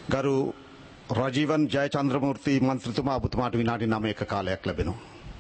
ගරු රජීවන් ජයචන්ද්‍රමූර්ති මන්ත්‍රතුමා ඔබතුමාට විනාඩි 9ක කාලයක් ලැබෙනවා.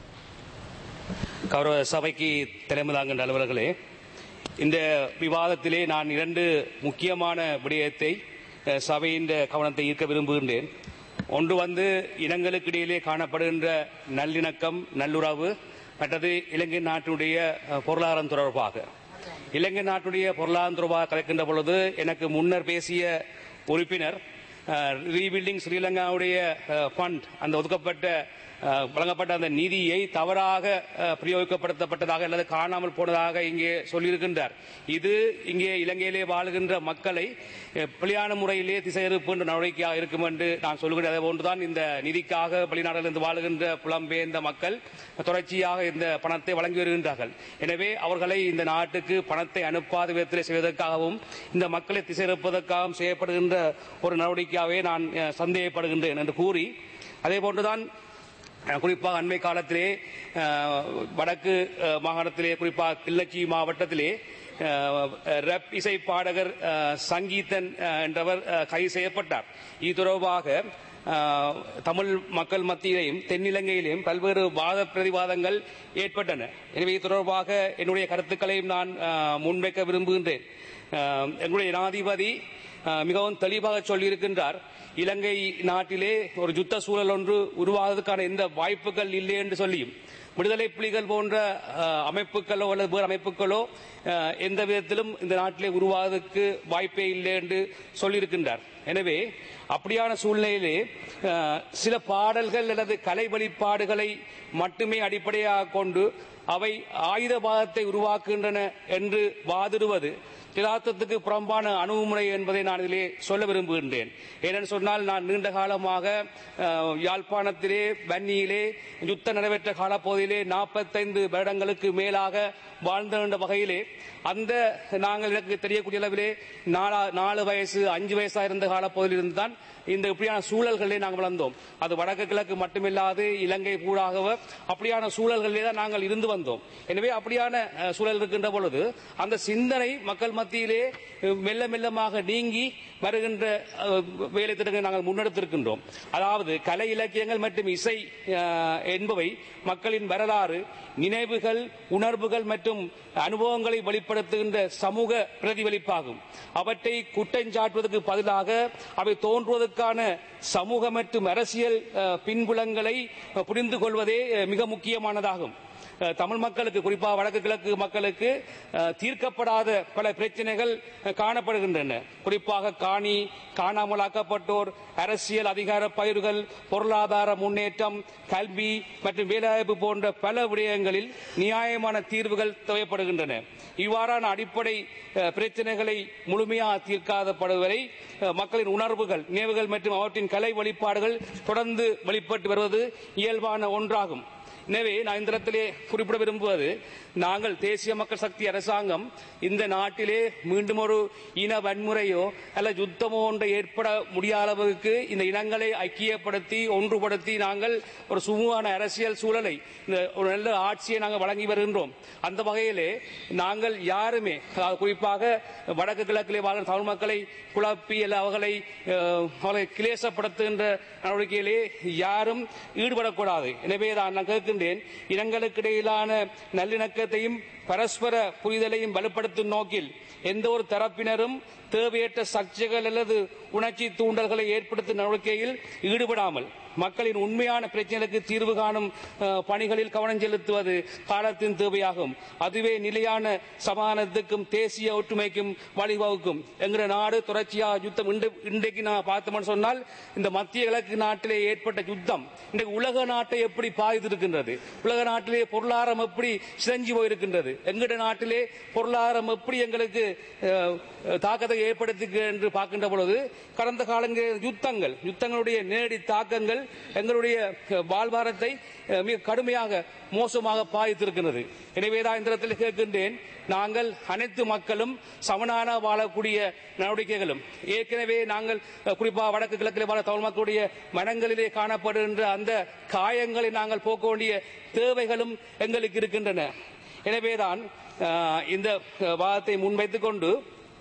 கௌரவ சபைக்கு தலைமைதாங்கின்ற அலுவலர்களே இந்த விவாதத்திலே நான் இரண்டு முக்கியமான விடயத்தை அஹ், சபையின் கவனத்தை ஈர்க்க விரும்புகின்றேன் ஒன்று வந்து இனங்களுக்கு இடையிலே காணப்படுகின்ற நல்லிணக்கம் நல்லுறவு மற்றது இலங்கை நாட்டினுடைய அஹ், பொருளாதாரம் தொடர்பாக இலங்கை நாட்டுடைய பொருளாதாரம் தொடர்பாக கலக்கின்ற பொழுது எனக்கு முன்னர் பேசிய உறுப்பினர் ரீபில்டிங் ஸ்ரீலங்காவுடைய ஃபண்ட் அந்த ஒதுக்கப்பட்ட அஹ், வழங்கப்பட்ட அந்த நிதியை தவறாக அஹ், பிரயோகிக்கப்படுத்தப்பட்டதாக அல்லது காணாமல் போனதாக இங்கே சொல்லியிருக்கின்றார் இது இங்கே இலங்கையிலே வாழுகின்ற மக்களை அஹ், பிழையான முறையிலே திசையிருப்புன்ற நடவடிக்கையாக இருக்கும் என்று நான் சொல்கிறேன் அதே போன்றுதான் இந்த நிதிக்காக வெளிநாடுகளிலிருந்து வாழுகின்ற புலம்பெயர்ந்த மக்கள் தொடர்ச்சியாக இந்த பணத்தை வழங்கி வருகின்றார்கள் எனவே அவர்களை இந்த நாட்டுக்கு பணத்தை அனுப்பாத விதத்தில் செய்வதற்காகவும் இந்த மக்களை திசையிருப்பதற்காகவும் செய்யப்படுகின்ற ஒரு நடவடிக்கையாகவே நான் அஹ், சந்தேகப்படுகின்றேன் என்று கூறி அதே போன்றுதான் அஹ், குறிப்பாக அண்மை காலத்திலே அஹ், வடக்கு அஹ், மாகாணத்திலே குறிப்பாக கிள்ளச்சி மாவட்டத்திலே அஹ், ரப் இசை பாடகர் அஹ், சங்கீதன் அஹ், என்றவர் அஹ், கைது செய்யப்பட்டார் இது தொடர்பாக அஹ், தமிழ் மக்கள் மத்தியிலேயும் தென்னிலங்கையிலேயும் பல்வேறு வாத பிரதிவாதங்கள் ஏற்பட்டன எனவே இது தொடர்பாக என்னுடைய கருத்துக்களையும் நான் அஹ், முன்வைக்க விரும்புகின்றேன் அஹ், எங்களுடைய ஜனாதிபதி அஹ், மிகவும் தெளிவாக சொல்லியிருக்கின்றார் இலங்கை நாட்டிலே ஒரு யுத்த சூழல் ஒன்று உருவாவதற்கான எந்த வாய்ப்புகள் இல்லை என்று சொல்லியும் விடுதலை புலிகள் போன்ற அஹ், அமைப்புகளோ அல்லது வேறு அமைப்புகளோ அஹ், எந்த விதத்திலும் இந்த நாட்டிலே உருவாவதற்கு வாய்ப்பே இல்லை என்று சொல்லியிருக்கின்றார் எனவே அப்படியான சூழ்நிலையிலே அஹ், சில பாடல்கள் அல்லது கலை வழிபாடுகளை மட்டுமே அடிப்படையாக கொண்டு அவை ஆயுதவாதத்தை உருவாக்குகின்றன என்று வாதிடுவது யதார்த்தத்துக்கு புறம்பான அணுகுமுறை என்பதை நான் இதிலே சொல்ல விரும்புகின்றேன் ஏனென்று சொன்னால் நான் நீண்ட காலமாக அஹ், யாழ்ப்பாணத்திலே வன்னியிலே யுத்தம் நடைபெற்ற காலப்பகுதியிலே நாற்பத்தைந்து வருடங்களுக்கு மேலாக வாழ்ந்த என்ற வகையிலே அந்த நாங்கள் எனக்கு தெரியக்கூடிய அளவிலே நாலா நாலு வயசு அஞ்சு வயசாக இருந்த காலப்பகுதியிலிருந்து தான் இந்த இப்படியான சூழல்களிலே நாங்கள் வளர்ந்தோம் அது வடக்கு கிழக்கு மட்டுமில்லாது இலங்கை பூராகவ அப்படியான சூழல்களிலே தான் நாங்கள் இருந்து வந்தோம் எனவே அப்படியான அஹ், சூழல் இருக்கின்ற பொழுது அந்த சிந்தனை மக்கள் மத்தியிலே அஹ், மெல்ல மெல்லமாக நீங்கி வருகின்ற அஹ், வேலை திட்டங்களை நாங்கள் முன்னெடுத்திருக்கின்றோம் அதாவது கலை இலக்கியங்கள் மற்றும் இசை அஹ், என்பவை மக்களின் வரலாறு நினைவுகள் உணர்வுகள் மற்றும் அனுபவங்களை வெளிப்படுத்துகின்ற சமூக பிரதிபலிப்பாகும் அவற்றை குற்றஞ்சாட்டுவதற்கு பதிலாக அவை தோன்றுவதற்கான சமூக மற்றும் அரசியல் அஹ், பின்புலங்களை அஹ், புரிந்து கொள்வதே அஹ், மிக முக்கியமானதாகும் அஹ், தமிழ் மக்களுக்கு குறிப்பாக வடக்கு கிழக்கு மக்களுக்கு அஹ், தீர்க்கப்படாத பல பிரச்சனைகள் அஹ், காணப்படுகின்றன குறிப்பாக காணி காணாமலாக்கப்பட்டோர் அரசியல் அதிகார பயிர்கள் பொருளாதார முன்னேற்றம் கல்வி மற்றும் வேலைவாய்ப்பு போன்ற பல விடயங்களில் நியாயமான தீர்வுகள் தேவைப்படுகின்றன இவ்வாறான அடிப்படை அஹ், பிரச்சனைகளை முழுமையாக தீர்க்காதப்படுவரை அஹ், மக்களின் உணர்வுகள் நினைவுகள் மற்றும் அவற்றின் கலை வழிபாடுகள் தொடர்ந்து வெளிப்பட்டு வருவது இயல்பான ஒன்றாகும் எனவே நான் இந்த இடத்திலே குறிப்பிட விரும்புவது நாங்கள் தேசிய மக்கள் சக்தி அரசாங்கம் இந்த நாட்டிலே மீண்டும் ஒரு இன வன்முறையோ அல்ல யுத்தமோ ஒன்றை ஏற்பட முடியாத அளவுக்கு இந்த இனங்களை ஐக்கியப்படுத்தி ஒன்றுபடுத்தி நாங்கள் ஒரு சுமூகமான அரசியல் சூழலை இந்த ஒரு நல்ல ஆட்சியை நாங்கள் வழங்கி வருகின்றோம் அந்த வகையிலே நாங்கள் யாருமே அதாவது குறிப்பாக வடக்கு கிழக்கிலே வாழ்கிற தமிழ் மக்களை குழப்பி அல்ல அவர்களை அஹ், அவர்களை கிளேசப்படுத்துகின்ற நடவடிக்கையிலே யாரும் ஈடுபடக்கூடாது எனவே தான் நான் கேட்கின்றேன் இனங்களுக்கு இடையிலான நல்லிணக்கத்தையும் பரஸ்பர புரிதலையும் வலுப்படுத்தும் நோக்கில் எந்த ஒரு தரப்பினரும் தேவையற்ற சர்ச்சைகள் அல்லது உணர்ச்சி தூண்டல்களை ஏற்படுத்தும் நடவடிக்கையில் ஈடுபடாமல் மக்களின் உண்மையான பிரச்சனைகளுக்கு தீர்வு காணும் அஹ், பணிகளில் கவனம் செலுத்துவது காலத்தின் தேவையாகும் அதுவே நிலையான சமாதானத்துக்கும் தேசிய ஒற்றுமைக்கும் வழிவகுக்கும் என்கிற நாடு தொடர்ச்சியாக யுத்தம் இன்று- இன்றைக்கு நான் பார்த்தோம்னு சொன்னால் இந்த மத்திய கிழக்கு நாட்டிலே ஏற்பட்ட யுத்தம் இன்றைக்கு உலக நாட்டை எப்படி பாதித்திருக்கின்றது உலக நாட்டிலே பொருளாதாரம் எப்படி சிதைஞ்சு போயிருக்கின்றது எங்களுடைய நாட்டிலே பொருளாதாரம் எப்படி எங்களுக்கு அஹ், தாக்கத்தை ஏற்படுத்தி என்று பார்க்கின்ற பொழுது கடந்த காலங்களில் யுத்தங்கள் யுத்தங்களுடைய நேரடி தாக்கங்கள் எங்களுடைய அஹ், வாழ்வாரத்தை அஹ், மிக கடுமையாக மோசமாக பாதித்திருக்கிறது எனவேதான் இந்த இடத்தில் கேட்கின்றேன் நாங்கள் அனைத்து மக்களும் சமனான வாழக்கூடிய நடவடிக்கைகளும் ஏற்கனவே நாங்கள் அஹ், குறிப்பாக வடக்கு கிழக்கில் வாழ தமிழ் மக்களுடைய மனங்களிலே காணப்படுகின்ற அந்த காயங்களை நாங்கள் போக்க வேண்டிய தேவைகளும் எங்களுக்கு இருக்கின்றன எனவேதான் அஹ், இந்த அஹ், வாதத்தை முன்வைத்துக் கொண்டு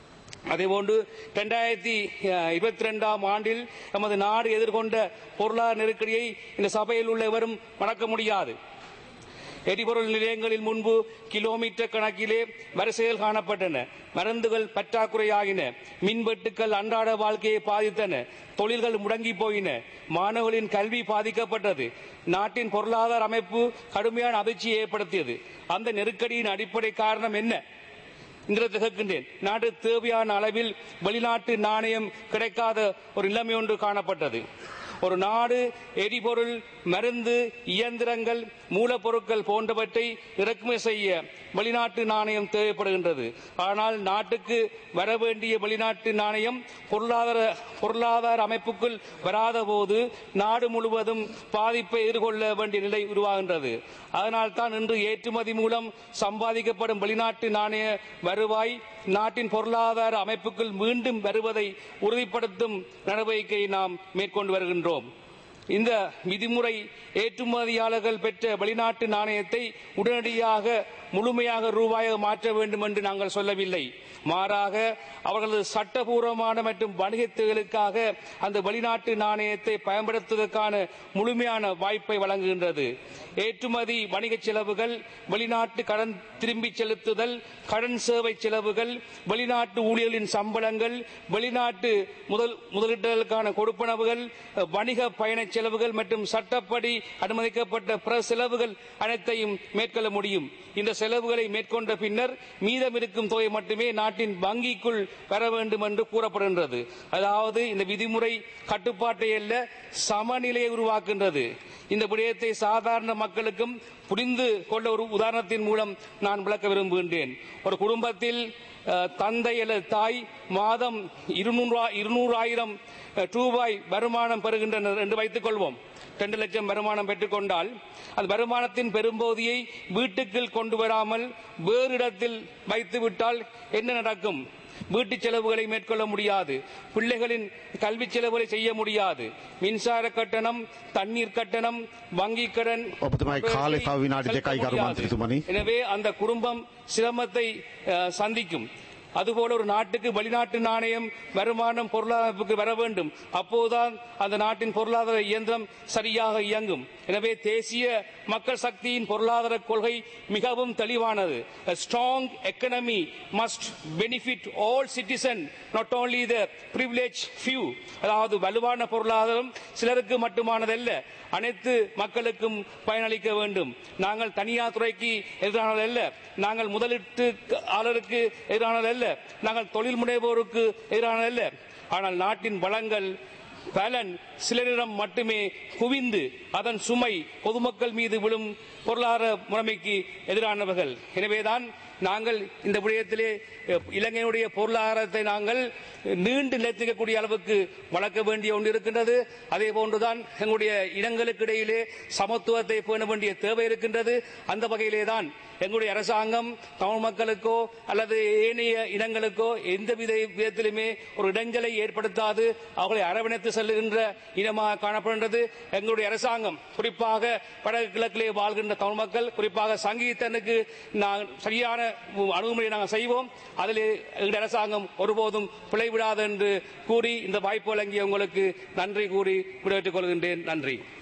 அதேபோன்று இரண்டாயிரத்தி இருபத்தி ரெண்டாம் ஆண்டில் நமது நாடு எதிர்கொண்ட பொருளாதார நெருக்கடியை இந்த சபையில் உள்ள எவரும் மறக்க முடியாது எரிபொருள் நிலையங்களில் முன்பு கிலோமீட்டர் கணக்கிலே வரிசைகள் காணப்பட்டன மருந்துகள் பற்றாக்குறையாகின மின்வெட்டுக்கள் அன்றாட வாழ்க்கையை பாதித்தன தொழில்கள் முடங்கி போயின மாணவர்களின் கல்வி பாதிக்கப்பட்டது நாட்டின் பொருளாதார அமைப்பு கடுமையான அதிர்ச்சியை ஏற்படுத்தியது அந்த நெருக்கடியின் அடிப்படை காரணம் என்ன என்கிறது கேட்கின்றேன் நாடு தேவையான அளவில் வெளிநாட்டு நாணயம் கிடைக்காத ஒரு நிலைமை ஒன்று காணப்பட்டது ஒரு நாடு எரிபொருள் மருந்து இயந்திரங்கள் மூலப்பொருட்கள் போன்றவற்றை இறக்குமதி செய்ய வெளிநாட்டு நாணயம் தேவைப்படுகின்றது ஆனால் நாட்டுக்கு வர வேண்டிய வெளிநாட்டு நாணயம் பொருளாதார பொருளாதார அமைப்புக்குள் வராத போது நாடு முழுவதும் பாதிப்பை எதிர்கொள்ள வேண்டிய நிலை உருவாகின்றது அதனால் தான் இன்று ஏற்றுமதி மூலம் சம்பாதிக்கப்படும் வெளிநாட்டு நாணய வருவாய் நாட்டின் பொருளாதார அமைப்புக்குள் மீண்டும் வருவதை உறுதிப்படுத்தும் நடவடிக்கையை நாம் மேற்கொண்டு வருகின்றோம் இந்த விதிமுறை ஏற்றுமதியாளர்கள் பெற்ற வெளிநாட்டு நாணயத்தை உடனடியாக முழுமையாக ரூபாயாக மாற்ற வேண்டும் என்று நாங்கள் சொல்லவில்லை மாறாக அவர்களது சட்டபூர்வமான மற்றும் வணிகத் தேவைகளுக்காக அந்த வெளிநாட்டு நாணயத்தை பயன்படுத்துவதற்கான முழுமையான வாய்ப்பை வழங்குகின்றது ஏற்றுமதி வணிக செலவுகள் வெளிநாட்டு கடன் திரும்பி செலுத்துதல் கடன் சேவை செலவுகள் வெளிநாட்டு ஊழியர்களின் சம்பளங்கள் வெளிநாட்டு முதல் முதலீட்டுகளுக்கான கொடுப்பனவுகள் வணிக பயண செலவுகள் மற்றும் சட்டப்படி அனுமதிக்கப்பட்ட பிற செலவுகள் அனைத்தையும் மேற்கொள்ள முடியும் இந்த செலவுகளை மேற்கொண்ட பின்னர் மீதம் இருக்கும் தொகை மட்டுமே நாட்டின் வங்கிக்குள் பெற வேண்டும் என்று கூறப்படுகின்றது அதாவது இந்த விதிமுறை கட்டுப்பாட்டை அல்ல சமநிலையை உருவாக்குகின்றது இந்த விடயத்தை சாதாரண மக்களுக்கும் புரிந்து கொள்ள ஒரு உதாரணத்தின் மூலம் நான் விளக்க விரும்புகின்றேன் ஒரு குடும்பத்தில் அஹ், தந்தை அல்லது தாய் மாதம் இருநூறு இருநூறாயிரம் ரூபாய் வருமானம் பெறுகின்றனர் என்று வைத்துக் கொள்வோம் ரெண்டு லட்சம் வருமானம் பெற்றுக்கொண்டால் அந்த வருமானத்தின் பெரும்போதியை வீட்டுக்குள் கொண்டு வராமல் வேறு இடத்தில் வைத்து விட்டால் என்ன நடக்கும் வீட்டு செலவுகளை மேற்கொள்ள முடியாது பிள்ளைகளின் கல்வி செலவுகளை செய்ய முடியாது மின்சார கட்டணம் தண்ணீர் கட்டணம் வங்கி கடன் ඔබතුමයි කාලේ තව විනාඩි දෙකයි ගරු මන්ත්‍රීතුමනි. எனவே அந்த குடும்பம் சிரமத்தை அஹ், சந்திக்கும் அதுபோல ஒரு நாட்டுக்கு வெளிநாட்டு நாணயம் வருமானம் பொருளாதாரத்துக்கு வர வேண்டும் அப்போதுதான் அந்த நாட்டின் பொருளாதார இயந்திரம் சரியாக இயங்கும் எனவே தேசிய மக்கள் சக்தியின் பொருளாதார கொள்கை மிகவும் தெளிவானது A strong economy must benefit all citizens not only the privileged few அதாவது வலுவான பொருளாதாரம் சிலருக்கு மட்டுமானதல்ல அனைத்து மக்களுக்கும் பயனளிக்க வேண்டும் நாங்கள் தனியார் துறைக்கு எதிரானது அல்ல நாங்கள் முதலீட்டுஆளருக்கு எதிரானது அல்ல நாங்கள் தொழில் முனைவோருக்கு எதிரானது அல்ல ஆனால் நாட்டின் வளங்கள் பலன் சிலரிடம் மட்டுமே குவிந்து அதன் சுமை பொதுமக்கள் மீது விழும் பொருளாதார முறைமைக்கு எதிரானவர்கள் எனவேதான் நாங்கள் இந்த விடயத்திலே அஹ், இலங்கையினுடைய பொருளாதாரத்தை நாங்கள் நீண்டு நிலைத்திருக்கக்கூடிய அளவுக்கு வளர்க்க வேண்டிய ஒன்று இருக்கின்றது அதே போன்றுதான் எங்களுடைய இனங்களுக்கு இடையிலே சமத்துவத்தை பேண வேண்டிய தேவை இருக்கின்றது அந்த வகையிலே தான் எங்களுடைய அரசாங்கம் தமிழ் மக்களுக்கோ அல்லது ஏனைய இனங்களுக்கோ எந்த வித விதத்திலுமே ஒரு இடைஞ்சலை ஏற்படுத்தாது அவர்களை அரவணைத்து செல்லுகின்ற இனமாக காணப்படுகின்றது எங்களுடைய அரசாங்கம் குறிப்பாக வடக்கு கிழக்கிலே வாழ்கின்ற தமிழ் மக்கள் குறிப்பாக சங்கீதனுக்கு நான் சரியான அணுகுமுறையை நாங்கள் செய்வோம் அதில் எங்களுடைய அரசாங்கம் ஒருபோதும் பிழைவிடாது என்று கூறி இந்த வாய்ப்பு வழங்கிய உங்களுக்கு நன்றி கூறி விடைபெற்றுக் கொள்கின்றேன் நன்றி